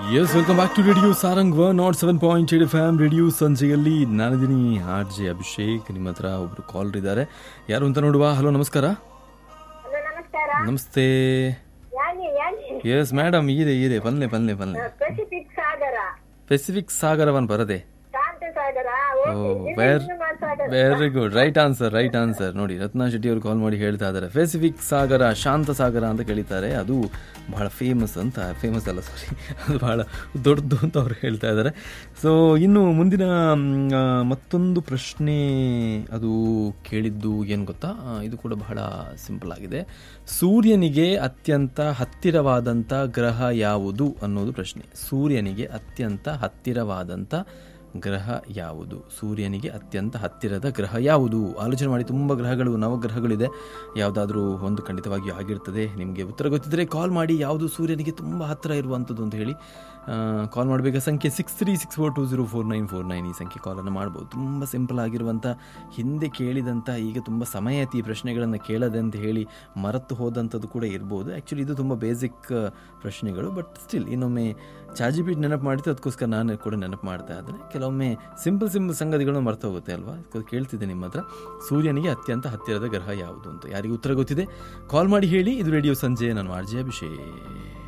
S welcome back to radio Sarang one not seven point eight F M radio ಸಂಜೆಯಲ್ಲಿ ನಾನಿದ್ದೀನಿ R J Abhishek ನಿಮ್ಮ ಹತ್ರ ಒಬ್ರು ಕಾಲರ್ ಇದ್ದಾರೆ ಯಾರು ಅಂತ ನೋಡುವ ಹಲೋ ನಮಸ್ಕಾರ ಹಲೋ ನಮಸ್ಕಾರ ನಮಸ್ತೆ ಯಾನಿ ಯಾನಿ ಎಸ್ ಮೇಡಮ್ ಇದೆ ಇದೆ ಬನ್ಲೆ ಬನ್ಲೆ ಬನ್ಲೆ ಪೆಸಿಫಿಕ್ ಸಾಗರ ಪೆಸಿಫಿಕ್ ಸಾಗರವನ್ ಬರದೆ ಶಾಂತ ಸಾಗರ ಓ ವೆರ್ very good right answer right answer ನೋಡಿ ರತ್ನಾ ಶೆಟ್ಟಿ ಅವರು ಕಾಲ್ ಮಾಡಿ ಹೇಳ್ತಾ ಇದ್ದಾರೆ ಪೆಸಿಫಿಕ್ ಸಾಗರ ಶಾಂತ ಸಾಗರ ಅಂತ ಕೇಳಿದ್ದಾರೆ ಅದು ಬಹಳ ಫೇಮಸ್ ಅಂತ ಫೇಮಸ್ ಅಲ್ಲ ಸಾರಿ ಅದು ಬಹಳ ದೊಡ್ಡದು ಅಂತ ಅವ್ರು ಹೇಳ್ತಾ ಇದ್ದಾರೆ ಸೊ ಇನ್ನು ಮುಂದಿನ ಮ್, ಆ, ಮತ್ತೊಂದು ಪ್ರಶ್ನೆ ಅದು ಕೇಳಿದ್ದು ಏನು ಗೊತ್ತಾ ಆ, ಇದು ಕೂಡ ಬಹಳ ಸಿಂಪಲ್ ಆಗಿದೆ ಸೂರ್ಯನಿಗೆ ಅತ್ಯಂತ ಹತ್ತಿರವಾದಂಥ ಗ್ರಹ ಯಾವುದು ಅನ್ನೋದು ಪ್ರಶ್ನೆ ಸೂರ್ಯನಿಗೆ ಅತ್ಯಂತ ಹತ್ತಿರವಾದಂಥ ಗ್ರಹ ಯಾವುದು ಸೂರ್ಯನಿಗೆ ಅತ್ಯಂತ ಹತ್ತಿರದ ಗ್ರಹ ಯಾವುದು ಆಲೋಚನೆ ಮಾಡಿ ತುಂಬ ಗ್ರಹಗಳು ನವಗ್ರಹಗಳಿದೆ ಯಾವುದಾದ್ರೂ ಒಂದು ಖಂಡಿತವಾಗಿಯೂ ಆಗಿರ್ತದೆ ನಿಮಗೆ ಉತ್ತರ ಗೊತ್ತಿದ್ದರೆ ಕಾಲ್ ಮಾಡಿ ಯಾವುದು ಸೂರ್ಯನಿಗೆ ತುಂಬ ಹತ್ತಿರ ಇರುವಂಥದ್ದು ಅಂತ ಹೇಳಿ ಕಾಲ್ ಮಾಡಬೇಕಾದ ಸಂಖ್ಯೆ six three six four two zero four nine four nine ಈ ಸಂಖ್ಯೆ ಕಾಲನ್ನು ಮಾಡ್ಬೋದು ತುಂಬ ಸಿಂಪಲ್ ಆಗಿರುವಂಥ ಹಿಂದೆ ಕೇಳಿದಂಥ ಈಗ ತುಂಬ ಸಮಯತಿ ಈ ಪ್ರಶ್ನೆಗಳನ್ನು ಕೇಳದೆ ಅಂತ ಹೇಳಿ ಮರೆತು ಹೋದಂಥದ್ದು ಕೂಡ ಇರ್ಬೋದು ಆ್ಯಕ್ಚುಲಿ ಇದು ತುಂಬ ಬೇಸಿಕ್ ಪ್ರಶ್ನೆಗಳು ಬಟ್ ಸ್ಟಿಲ್ ಇನ್ನೊಮ್ಮೆ ಚಾಜಿ ಬೀಟ್ ನೆನಪು ಮಾಡಿದ್ದು ಅದಕ್ಕೋಸ್ಕರ ನಾನು ಕೂಡ ನೆನಪು ಮಾಡ್ತಾ ಇದ್ದೇನೆ ಕೆಲವೊಮ್ಮೆ ಸಿಂಪಲ್ ಸಿಂಪಲ್ ಸಂಗತಿಗಳನ್ನು ಮರ್ತು ಹೋಗುತ್ತೆ ಅಲ್ವಾ ಅದಕ್ಕೋಸ್ಕರ ಕೇಳ್ತಿದ್ದೆ ನಿಮ್ಮ ಹತ್ರ ಸೂರ್ಯನಿಗೆ ಅತ್ಯಂತ ಹತ್ತಿರದ ಗ್ರಹ ಯಾವುದು ಅಂತ ಯಾರಿಗೂ ಉತ್ತರ ಗೊತ್ತಿದೆ ಕಾಲ್ ಮಾಡಿ ಹೇಳಿ ಇದು ರೇಡಿಯೋ ಸಂಜೆ ನಾನು ಆರ್ ಜೆ ಅಭಿಷೇಕ್